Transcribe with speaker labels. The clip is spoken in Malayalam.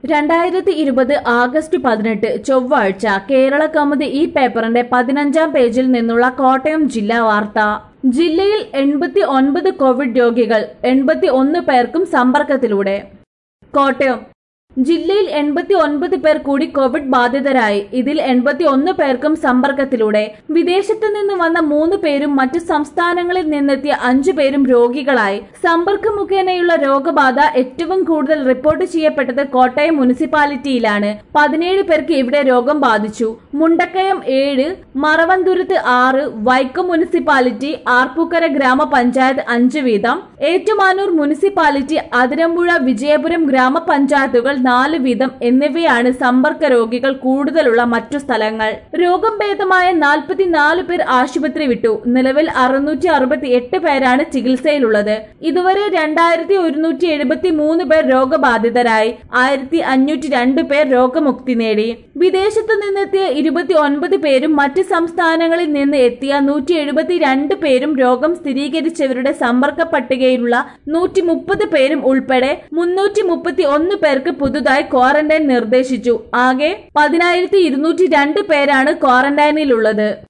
Speaker 1: രണ്ടായിരത്തി ഇരുപത് ആഗസ്റ്റ് പതിനെട്ട് ചൊവ്വാഴ്ച കേരള കൗമുദി ഈ പേപ്പറിന്റെ പതിനഞ്ചാം പേജിൽ നിന്നുള്ള കോട്ടയം ജില്ലാ വാർത്ത ജില്ലയിൽ എൺപത്തി ഒൻപത് കോവിഡ് രോഗികൾ എൺപത്തി ഒന്ന് പേർക്കും സമ്പർക്കത്തിലൂടെ കോട്ടയം ജില്ലയിൽ എൺപത്തി ഒൻപത് പേർ കൂടി കോവിഡ് ബാധിതരായി ഇതിൽ എൺപത്തി ഒന്ന് പേർക്കും സമ്പർക്കത്തിലൂടെ വിദേശത്ത് നിന്ന് വന്ന മൂന്ന് പേരും മറ്റു സംസ്ഥാനങ്ങളിൽ നിന്നെത്തിയ അഞ്ചു പേരും രോഗികളായി സമ്പർക്കം മുഖേനയുള്ള രോഗബാധ ഏറ്റവും കൂടുതൽ റിപ്പോർട്ട് ചെയ്യപ്പെട്ടത് കോട്ടയം മുനിസിപ്പാലിറ്റിയിലാണ് പതിനേഴ് പേർക്ക് ഇവിടെ രോഗം ബാധിച്ചു മുണ്ടക്കയം ഏഴ് മറവന്തുരുത്ത് ആറ് വൈക്കം മുനിസിപ്പാലിറ്റി ആർപ്പൂക്കര ഗ്രാമപഞ്ചായത്ത് അഞ്ച് വീതം ഏറ്റുമാനൂർ മുനിസിപ്പാലിറ്റി അതിരമ്പുഴ വിജയപുരം ഗ്രാമപഞ്ചായത്തുകൾ നാല് വീതം എന്നിവയാണ് സമ്പർക്ക രോഗികൾ കൂടുതലുള്ള മറ്റു സ്ഥലങ്ങൾ രോഗം ഭേദമായ നാൽപ്പത്തിനാല് പേർ ആശുപത്രി വിട്ടു നിലവിൽ അറുന്നൂറ്റി അറുപത്തി എട്ട് പേരാണ് ചികിത്സയിലുള്ളത് ഇതുവരെ രണ്ടായിരത്തി ഒരുന്നൂറ്റി എഴുപത്തി മൂന്ന് പേർ രോഗബാധിതരായി ആയിരത്തി അഞ്ഞൂറ്റി രണ്ട് പേർ രോഗമുക്തി നേടി വിദേശത്ത് നിന്നെത്തിയ ഇരുപത്തി ഒൻപത് പേരും മറ്റ് സംസ്ഥാനങ്ങളിൽ നിന്ന് എത്തിയ നൂറ്റി എഴുപത്തി രണ്ട് പേരും രോഗം സ്ഥിരീകരിച്ചവരുടെ സമ്പർക്ക പട്ടികയിലുള്ള നൂറ്റി മുപ്പത് പേരും ഉൾപ്പെടെ മുന്നൂറ്റി മുപ്പത്തി ഒന്ന് പേർക്ക് പുതുതായി ക്വാറന്റൈൻ നിർദ്ദേശിച്ചു ആകെ പതിനായിരത്തി ഇരുന്നൂറ്റി രണ്ട് പേരാണ് ക്വാറന്റൈനിലുള്ളത്